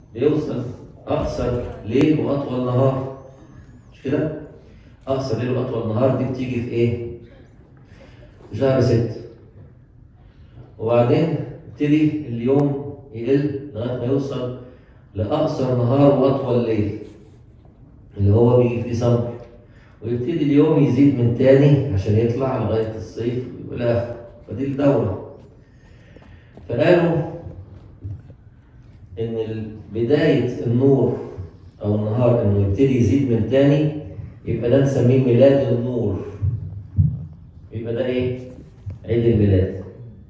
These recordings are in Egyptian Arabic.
بيوصل اقصر ليل واطول نهار مش كده؟ اقصر ليل واطول نهار دي بتيجي في ايه؟ في شهر ست وبعدين يبتدي اليوم يقل لغايه ما يوصل لاقصر نهار واطول ليل اللي هو بيجي في ديسمبر ويبتدي اليوم يزيد من تاني عشان يطلع لغايه الصيف والى اخره فدي الدوره فقالوا ان ال- بدايه النور او النهار انه يبتدي يزيد من تاني يبقى ده نسميه ميلاد النور يبقى ده ايه عيد الميلاد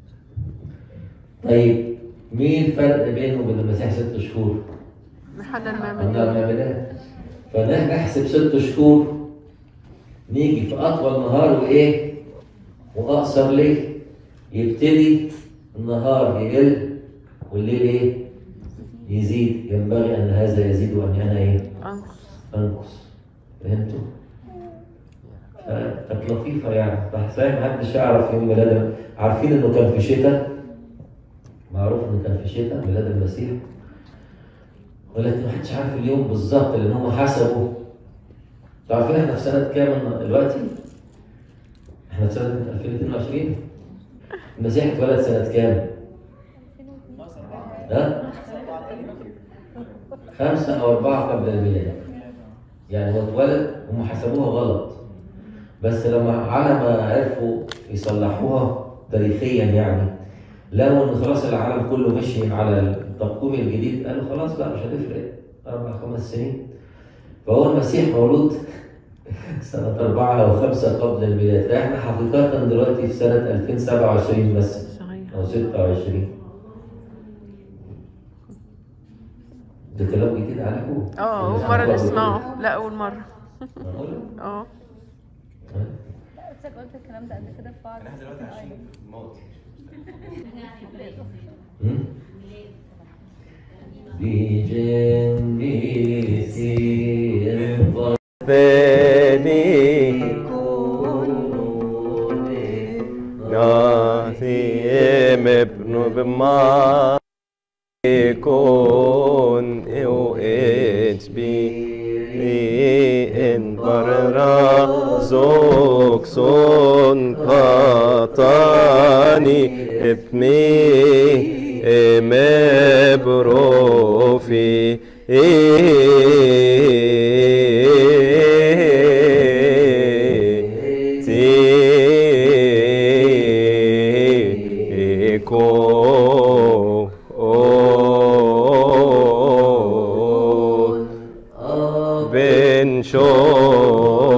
طيب مين الفرق بينه وبين المسيح ست شهور محل عندنا المعمدان المعمدان فده نحسب ست شهور نيجي في اطول نهار وايه واقصر ليل يبتدي النهار يقل والليل ايه يزيد ينبغي ان هذا يزيد وان انا ايه أنقص انقص فهمتوا؟ ف- كانت لطيفه يعني بس محدش يعرف يوم ميلاد عارفين انه كان في شتاء معروف انه كان في شتاء ميلاد المسيح ولكن محدش عارف اليوم بالظبط لان هم حسبوا انتوا عارفين احنا في سنه كام دلوقتي؟ احنا في سنه 2022 المسيح اتولد سنه كام؟ ها؟ خمسة أو أربعة قبل الميلاد يعني هو اتولد هم حسبوها غلط بس لما على ما عرفوا يصلحوها تاريخيا يعني لقوا ان خلاص العالم كله مشي على التقويم الجديد قالوا خلاص بقى مش هتفرق اربع خمس سنين فهو المسيح مولود سنة أربعة أو خمسة قبل الميلاد فإحنا حقيقة دلوقتي في سنة 2027 بس صحيح أو 26 ده كلام جديد عليكم اه أول مرة نسمعه لا أول مرة معقول؟ اه حضرتك قلت الكلام ده قبل كده في بعض احنا دلوقتي عايشين موت بجنبي سير ثاني ناسيم ابن بما يكون او اتش بي ان بررا زوك سون قطاني اثمي مبروفي تيكو بن شو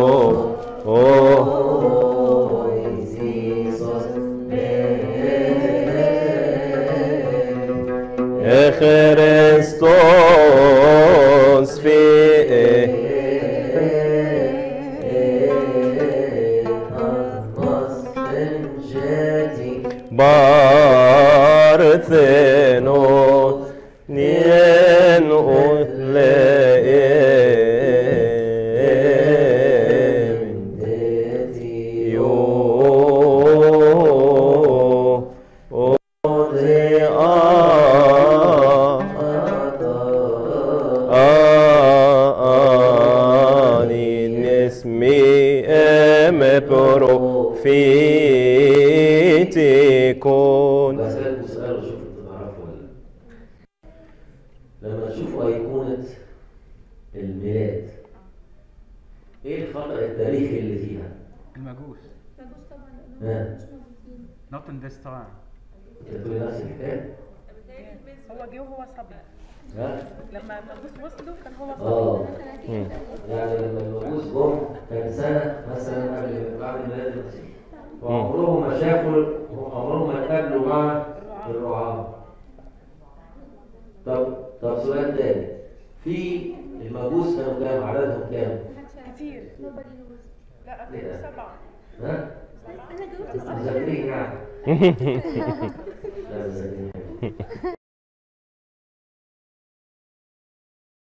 Χριστός Bartheno nien utleem yo آني نسمي مبروفيتكون بسألكوا سؤال وشوفوا انتوا تعرفوا ولا لا. لما تشوفوا أيقونة الميلاد ايه الخطأ التاريخي اللي فيها؟ المجوس ها؟ not in this time انت بتقولي نفس الحكاية؟ هو جه وهو صبي ها؟ لما المجوس وصلوا كان هو صبي اه يعني لما المجوس جم كان سنة مثلا قبل بعد ميلاد المسيح وعمرهم ما شافوا عمرهم ما اتقابلوا مع الرعاة طب طب سؤال تاني في المجوس كانوا كام عددهم كام؟ كتير لا كانوا سبعة ها؟ انا جاوبت مذاكرين يعني لا مذاكرين